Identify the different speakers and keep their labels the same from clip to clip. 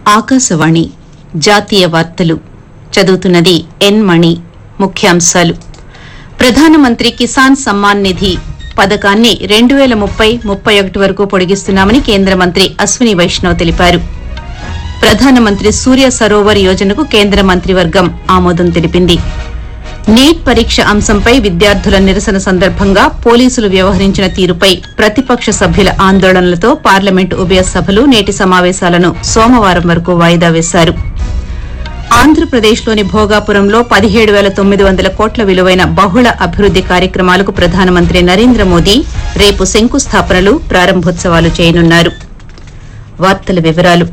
Speaker 1: ఆకాశవాణి జాతీయ వార్తలు చదువుతున్నది ఎన్ మణి ముఖ్యాంశాలు ప్రధానమంత్రి కిసాన్ సమ్మాన్ నిధి పథకాన్ని రెండు వేల ముప్పై ముప్పై ఒకటి వరకు పొడిగిస్తున్నామని కేంద్ర మంత్రి అశ్విని వైష్ణవ్ తెలిపారు ప్రధానమంత్రి సూర్య సరోవర్ యోజనకు కేంద్ర మంత్రివర్గం ఆమోదం తెలిపింది నీట్ పరీక్ష అంశంపై విద్యార్థుల నిరసన సందర్భంగా పోలీసులు వ్యవహరించిన తీరుపై ప్రతిపక్ష సభ్యుల ఆందోళనలతో పార్లమెంటు ఉభయ సభలు నేటి సమావేశాలను సోమవారం వరకు వాయిదా వేశారు ఆంధ్రప్రదేశ్లోని భోగాపురంలో పదిహేడు వేల తొమ్మిది వందల కోట్ల విలువైన బహుళ అభివృద్ది కార్యక్రమాలకు ప్రధానమంత్రి నరేంద్ర మోదీ రేపు శంకుస్థాపనలు ప్రారంభోత్సవాలు చేయనున్నారు వార్తల వివరాలు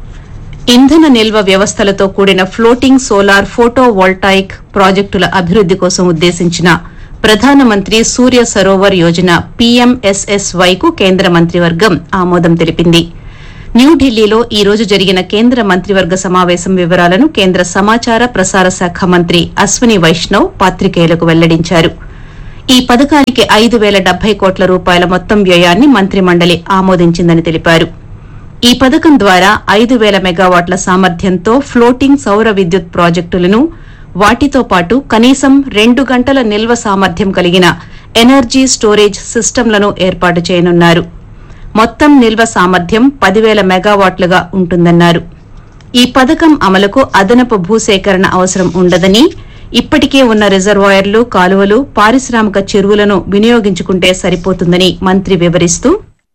Speaker 1: ఇంధన నిల్వ వ్యవస్థలతో కూడిన ఫ్లోటింగ్ సోలార్ ఫోటో వోల్టాయిక్ ప్రాజెక్టుల అభివృద్ది కోసం ఉద్దేశించిన ప్రధానమంత్రి సూర్య సరోవర్ యోజన పీఎంఎస్ఎస్వై కు కేంద్ర మంత్రివర్గం ఆమోదం తెలిపింది న్యూఢిల్లీలో ఈ రోజు జరిగిన కేంద్ర మంత్రివర్గ సమావేశం వివరాలను కేంద్ర సమాచార ప్రసార శాఖ మంత్రి అశ్విని వైష్ణవ్ పాత్రికేయులకు వెల్లడించారు ఈ పథకానికి ఐదు వేల డెబ్బై కోట్ల రూపాయల మొత్తం వ్యయాన్ని మంత్రిమండలి ఆమోదించిందని తెలిపారు ఈ పథకం ద్వారా ఐదు వేల మెగావాట్ల సామర్థ్యంతో ఫ్లోటింగ్ సౌర విద్యుత్ ప్రాజెక్టులను వాటితో పాటు కనీసం రెండు గంటల నిల్వ సామర్థ్యం కలిగిన ఎనర్జీ స్టోరేజ్ సిస్టంలను ఏర్పాటు చేయనున్నారు మొత్తం నిల్వ సామర్థ్యం పదివేల మెగావాట్లుగా ఉంటుందన్నారు ఈ పథకం అమలుకు అదనపు భూసేకరణ అవసరం ఉండదని ఇప్పటికే ఉన్న రిజర్వాయర్లు కాలువలు పారిశ్రామిక చెరువులను వినియోగించుకుంటే సరిపోతుందని మంత్రి వివరిస్తూ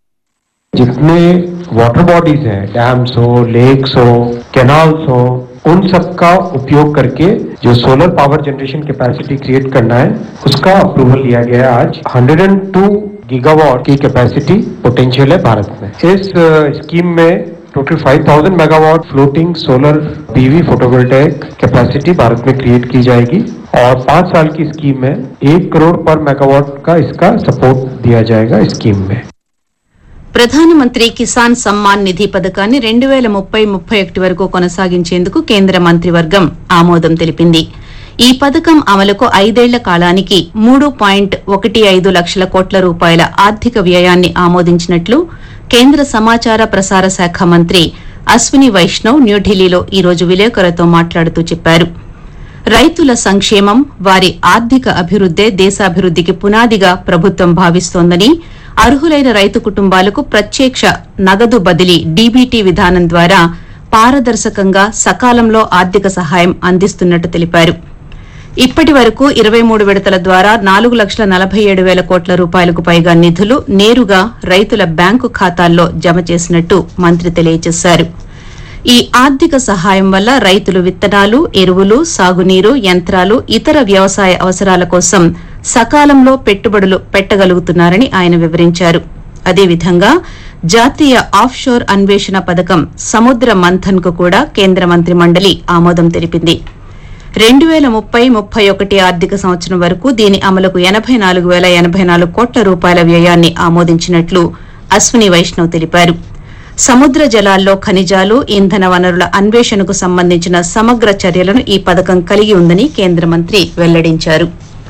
Speaker 2: जितने वाटर बॉडीज हैं डैम्स हो लेक्स हो कैनाल्स हो उन सब का उपयोग करके जो solar power generation capacity create करना है उसका अप्रूवल लिया गया है आज 102 गीगावाट की कैपेसिटी पोटेंशियल है भारत में इस अ, स्कीम में total 5000 megawatt floating solar PV photovoltaic capacity Bharat में क्रिएट की जाएगी और पांच साल की स्कीम में एक करोड़ पर मेगावाट का इसका सपोर्ट दिया जाएगा स्कीम में
Speaker 1: ప్రధానమంత్రి కిసాన్ సమ్మాన్ నిధి పథకాన్ని రెండు వేల ముప్పై ముప్పై ఒకటి వరకు కొనసాగించేందుకు కేంద్ర మంత్రివర్గం ఆమోదం తెలిపింది ఈ పథకం అమలుకు ఐదేళ్ల కాలానికి మూడు పాయింట్ ఒకటి ఐదు లక్షల కోట్ల రూపాయల ఆర్థిక వ్యయాన్ని ఆమోదించినట్లు కేంద్ర సమాచార ప్రసార శాఖ మంత్రి అశ్విని వైష్ణవ్ న్యూఢిల్లీలో ఈ రోజు విలేకరులతో మాట్లాడుతూ చెప్పారు రైతుల సంక్షేమం వారి ఆర్థిక అభివృద్దే దేశాభివృద్దికి పునాదిగా ప్రభుత్వం భావిస్తోందని అర్హులైన రైతు కుటుంబాలకు ప్రత్యక్ష నగదు బదిలీ డీబీటీ విధానం ద్వారా పారదర్శకంగా సకాలంలో ఆర్థిక సహాయం అందిస్తున్నట్టు తెలిపారు ఇప్పటి వరకు ఇరవై మూడు విడతల ద్వారా నాలుగు లక్షల నలభై ఏడు వేల కోట్ల రూపాయలకు పైగా నిధులు నేరుగా రైతుల బ్యాంకు ఖాతాల్లో జమ చేసినట్టు మంత్రి తెలియజేశారు ఈ ఆర్థిక సహాయం వల్ల రైతులు విత్తనాలు ఎరువులు సాగునీరు యంత్రాలు ఇతర వ్యవసాయ అవసరాల కోసం సకాలంలో పెట్టుబడులు పెట్టగలుగుతున్నారని ఆయన వివరించారు అదేవిధంగా జాతీయ ఆఫ్షోర్ అన్వేషణ పథకం సముద్ర మంథన్ కు కూడా కేంద్ర మంత్రి మండలి ఆమోదం తెలిపింది రెండు వేల ముప్పై ముప్పై ఒకటి ఆర్థిక సంవత్సరం వరకు దీని అమలుకు ఎనబై నాలుగు వేల ఎనబై నాలుగు కోట్ల రూపాయల వ్యయాన్ని ఆమోదించినట్లు అశ్విని వైష్ణవ్ తెలిపారు సముద్ర జలాల్లో ఖనిజాలు ఇంధన వనరుల అన్వేషణకు సంబంధించిన సమగ్ర చర్యలను ఈ పథకం కలిగి ఉందని కేంద్ర మంత్రి వెల్లడించారు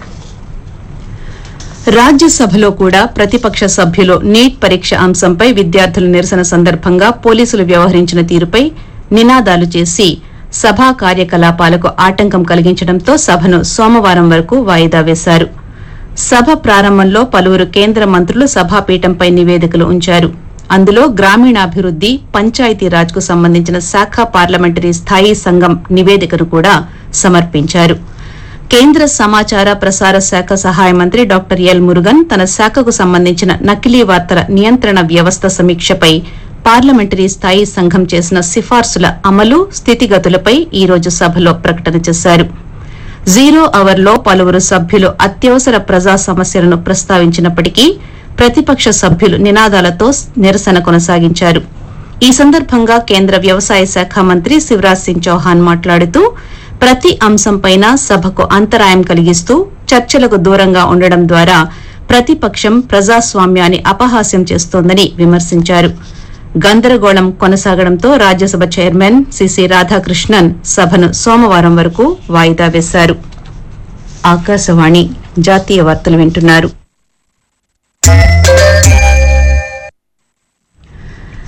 Speaker 1: రాజ్యసభలో కూడా ప్రతిపక్ష సభ్యులు నీట్ పరీక్ష అంశంపై విద్యార్థుల నిరసన సందర్భంగా పోలీసులు వ్యవహరించిన తీరుపై నినాదాలు చేసి సభా కార్యకలాపాలకు ఆటంకం కలిగించడంతో సభను సోమవారం వరకు వాయిదా వేశారు సభ ప్రారంభంలో పలువురు కేంద్ర మంత్రులు సభాపీఠంపై నివేదికలు ఉంచారు అందులో గ్రామీణాభివృద్ది పంచాయతీరాజ్ కు సంబంధించిన శాఖ పార్లమెంటరీ స్థాయీ సంఘం నివేదికను కూడా సమర్పించారు కేంద్ర సమాచార ప్రసార శాఖ సహాయ మంత్రి డాక్టర్ ఎల్ మురుగన్ తన శాఖకు సంబంధించిన నకిలీ వార్తల నియంత్రణ వ్యవస్థ సమీక్షపై పార్లమెంటరీ స్థాయీ సంఘం చేసిన సిఫార్సుల అమలు స్థితిగతులపై ఈ రోజు సభలో ప్రకటన చేశారు జీరో అవర్లో పలువురు సభ్యులు అత్యవసర ప్రజా సమస్యలను ప్రస్తావించినప్పటికీ ప్రతిపక్ష సభ్యులు నినాదాలతో నిరసన కొనసాగించారు ఈ సందర్భంగా కేంద్ర వ్యవసాయ శాఖ మంత్రి శివరాజ్ సింగ్ చౌహాన్ మాట్లాడుతూ ప్రతి అంశంపైన సభకు అంతరాయం కలిగిస్తూ చర్చలకు దూరంగా ఉండడం ద్వారా ప్రతిపక్షం ప్రజాస్వామ్యాన్ని అపహాస్యం చేస్తోందని విమర్శించారు గందరగోళం కొనసాగడంతో రాజ్యసభ చైర్మన్ సిసి రాధాకృష్ణన్ సభను సోమవారం వరకు వాయిదా వేశారు ఆకాశవాణి జాతీయ వార్తలు వింటున్నారు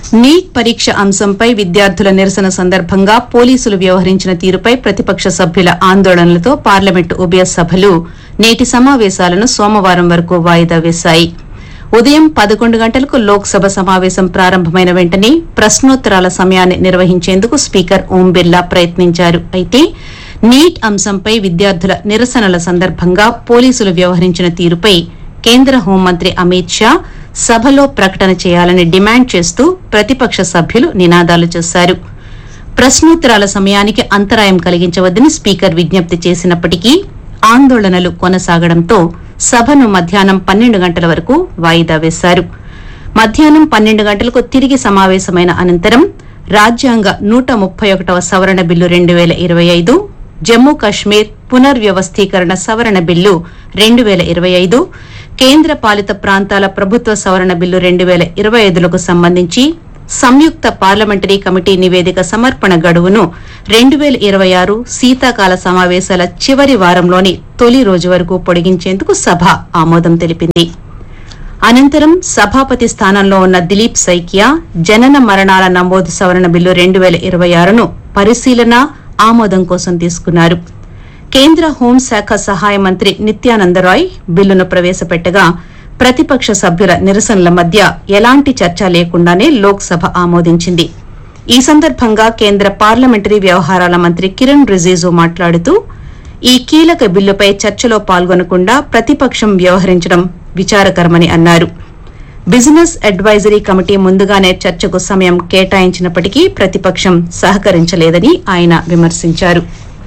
Speaker 1: నీట్ పరీక్ష అంశంపై విద్యార్థుల నిరసన సందర్భంగా పోలీసులు వ్యవహరించిన తీరుపై ప్రతిపక్ష సభ్యుల ఆందోళనలతో పార్లమెంటు ఉభయ సభలు నేటి సమావేశాలను సోమవారం వరకు వాయిదా వేశాయి ఉదయం పదకొండు గంటలకు లోక్సభ సమావేశం ప్రారంభమైన వెంటనే ప్రశ్నోత్తరాల సమయాన్ని నిర్వహించేందుకు స్పీకర్ ఓం బిర్లా ప్రయత్నించారు అయితే నీట్ అంశంపై విద్యార్థుల నిరసనల సందర్భంగా పోలీసులు వ్యవహరించిన తీరుపై కేంద్ర హోంమంత్రి అమిత్ షా సభలో ప్రకటన చేయాలని డిమాండ్ చేస్తూ ప్రతిపక్ష సభ్యులు నినాదాలు చేశారు ప్రశ్నోత్తరాల సమయానికి అంతరాయం కలిగించవద్దని స్పీకర్ విజ్ఞప్తి చేసినప్పటికీ ఆందోళనలు కొనసాగడంతో సభను మధ్యాహ్నం పన్నెండు గంటల వరకు వాయిదా వేశారు మధ్యాహ్నం పన్నెండు గంటలకు తిరిగి సమావేశమైన అనంతరం రాజ్యాంగ నూట ముప్పై ఒకటవ సవరణ బిల్లు రెండు వేల ఇరవై ఐదు జమ్మూ కశ్మీర్ పునర్వ్యవస్థీకరణ సవరణ బిల్లు రెండు వేల ఇరవై ఐదు కేంద్ర పాలిత ప్రాంతాల ప్రభుత్వ సవరణ బిల్లు రెండు వేల ఇరవై ఐదులకు సంబంధించి సంయుక్త పార్లమెంటరీ కమిటీ నివేదిక సమర్పణ గడువును రెండు వేల ఇరవై ఆరు శీతాకాల సమావేశాల చివరి వారంలోని తొలి రోజు వరకు పొడిగించేందుకు సభ ఆమోదం తెలిపింది అనంతరం సభాపతి స్థానంలో ఉన్న దిలీప్ సైకియా జనన మరణాల నమోదు సవరణ బిల్లు రెండు వేల ఇరవై ఆరును పరిశీలన ఆమోదం కోసం తీసుకున్నారు కేంద్ర హోంశాఖ సహాయ మంత్రి నిత్యానందరాయ్ బిల్లును ప్రవేశపెట్టగా ప్రతిపక్ష సభ్యుల నిరసనల మధ్య ఎలాంటి చర్చ లేకుండానే లోక్సభ ఆమోదించింది ఈ సందర్భంగా కేంద్ర పార్లమెంటరీ వ్యవహారాల మంత్రి కిరణ్ రిజిజు మాట్లాడుతూ ఈ కీలక బిల్లుపై చర్చలో పాల్గొనకుండా ప్రతిపక్షం వ్యవహరించడం విచారకరమని అన్నారు బిజినెస్ అడ్వైజరీ కమిటీ ముందుగానే చర్చకు సమయం కేటాయించినప్పటికీ ప్రతిపక్షం సహకరించలేదని ఆయన విమర్శించారు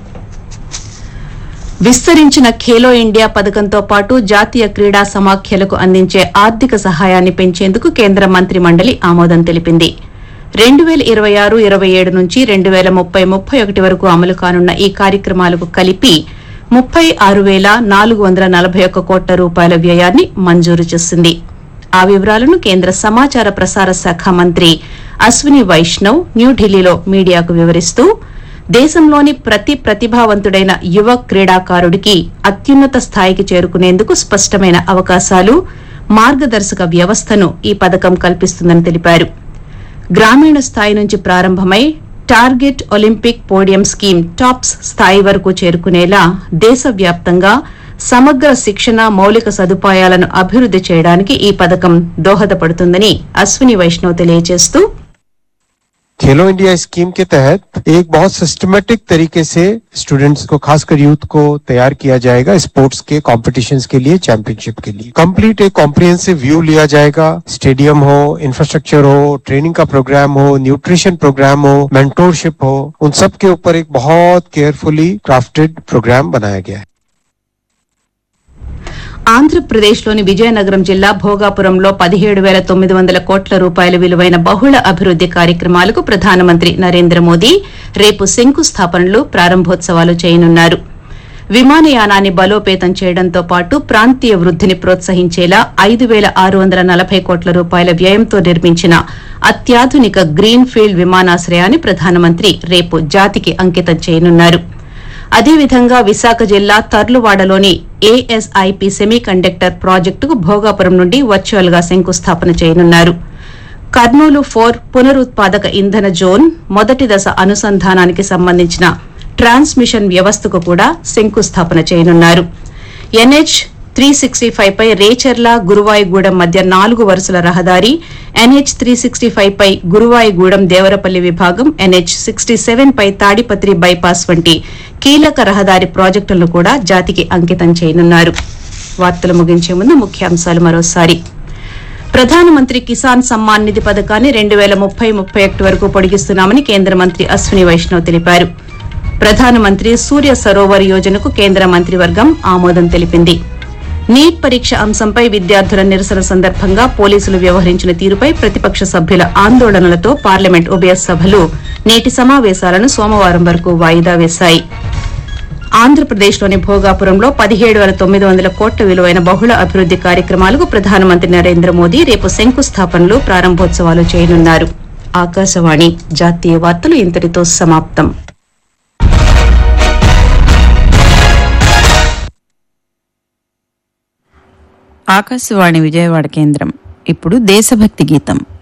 Speaker 1: విస్తరించిన ఖేలో ఇండియా పథకంతో పాటు జాతీయ క్రీడా సమాఖ్యలకు అందించే ఆర్థిక సహాయాన్ని పెంచేందుకు కేంద్ర మంత్రి మండలి ఆమోదం తెలిపింది రెండు వేల ఇరవై ఆరు ఇరవై ఏడు నుంచి రెండు వేల ముప్పై ముప్పై ఒకటి వరకు అమలు కానున్న ఈ కార్యక్రమాలకు కలిపి ముప్పై ఆరు వేల నాలుగు వందల నలభై ఒక్క కోట్ల రూపాయల వ్యయాన్ని మంజూరు చేసింది ఆ వివరాలను కేంద్ర సమాచార ప్రసార శాఖ మంత్రి అశ్విని వైష్ణవ్ న్యూఢిల్లీలో మీడియాకు వివరిస్తూ దేశంలోని ప్రతి ప్రతిభావంతుడైన యువ క్రీడాకారుడికి అత్యున్నత స్థాయికి చేరుకునేందుకు స్పష్టమైన అవకాశాలు మార్గదర్శక వ్యవస్థను ఈ పథకం కల్పిస్తుందని తెలిపారు గ్రామీణ స్థాయి నుంచి ప్రారంభమై target Olympic podium scheme TOPS స్థాయి వరకు చేరుకునేలా దేశవ్యాప్తంగా సమగ్ర శిక్షణ మౌలిక సదుపాయాలను అభివృద్ది చేయడానికి ఈ పథకం దోహదపడుతుందని అశ్విని వైష్ణవ్ తెలియజేస్తూ
Speaker 3: खेलो इंडिया स्कीम के तहत एक बहुत सिस्टमेटिक तरीके से स्टूडेंट्स को खासकर यूथ को तैयार किया जाएगा स्पोर्ट्स के कॉम्पिटिशन्स के लिए चैंपियनशिप के लिए कंप्लीट एक कॉम्प्रिहेंसिव व्यू लिया जाएगा स्टेडियम हो इंफ्रास्ट्रक्चर हो ट्रेनिंग का प्रोग्राम हो न्यूट्रिशन प्रोग्राम हो मेंटोरशिप हो उन सब के ऊपर एक बहुत केयरफुली क्राफ्टेड प्रोग्राम बनाया गया है
Speaker 1: ఆంధ్రప్రదేశ్లోని విజయనగరం జిల్లా భోగాపురంలో పదిహేడు వేల తొమ్మిది వందల కోట్ల రూపాయల విలువైన బహుళ అభివృద్ది కార్యక్రమాలకు ప్రధానమంత్రి నరేంద్ర మోదీ రేపు శంకుస్థాపనలు ప్రారంభోత్సవాలు చేయనున్నారు విమానయానాన్ని బలోపేతం చేయడంతో పాటు ప్రాంతీయ వృద్దిని ప్రోత్సహించేలా ఐదు వేల ఆరు వందల నలభై కోట్ల రూపాయల వ్యయంతో నిర్మించిన అత్యాధునిక గ్రీన్ ఫీల్డ్ విమానాశ్రయాన్ని ప్రధానమంత్రి రేపు జాతికి అంకితం చేయనున్నారు అదేవిధంగా విశాఖ జిల్లా తర్లువాడలోని ఏఎస్ఐపి సెమీ కండక్టర్ ప్రాజెక్టుకు భోగాపురం నుండి వర్చువల్ గా శంకుస్థాపన చేయనున్నారు కర్నూలు ఫోర్ పునరుత్పాదక ఇంధన జోన్ మొదటి దశ అనుసంధానానికి సంబంధించిన ట్రాన్స్మిషన్ వ్యవస్థకు కూడా శంకుస్థాపన చేయనున్నారు ఎన్హెచ్ త్రీ సిక్స్టీ ఫైవ్ పై రేచర్ల గురువాయిగూడెం మధ్య నాలుగు వరుసల రహదారి ఎన్హెచ్ త్రీ సిక్స్టీ ఫైవ్ పై గురువాయిగూడెం దేవరపల్లి విభాగం ఎన్హెచ్ సిక్స్టీ సెవెన్ పై తాడిపత్రి బైపాస్ వంటి కీలక రహదారి ప్రాజెక్టులను కూడా జాతికి అంకితం చేయనున్నారు వార్తలు ముగించే ముందు ముఖ్యాంశాలు మరోసారి ప్రధానమంత్రి కిసాన్ సమ్మాన్ నిధి పథకాన్ని రెండు వేల ముప్పై ముప్పై ఒకటి వరకు పొడిగిస్తున్నామని కేంద్ర మంత్రి అశ్విని వైష్ణవ్ తెలిపారు ప్రధానమంత్రి సూర్య సరోవర్ యోజనకు కేంద్ర మంత్రివర్గం ఆమోదం తెలిపింది నీట్ పరీక్ష అంశంపై విద్యార్థుల నిరసన సందర్భంగా పోలీసులు వ్యవహరించిన తీరుపై ప్రతిపక్ష సభ్యుల ఆందోళనలతో పార్లమెంట్ ఉభయ సభలు నేటి సమావేశాలను సోమవారం వరకు వాయిదా వేశాయి ఆంధ్రప్రదేశ్లోని భోగాపురంలో పదిహేడు వేల తొమ్మిది వందల కోట్ల విలువైన బహుళ అభివృద్ది కార్యక్రమాలకు ప్రధానమంత్రి నరేంద్ర మోదీ రేపు శంకుస్థాపనలు ప్రారంభోత్సవాలు చేయనున్నారు ఆకాశవాణి జాతీయ వార్తలు ఇంతటితో సమాప్తం
Speaker 4: ఆకాశవాణి విజయవాడ కేంద్రం ఇప్పుడు దేశభక్తి గీతం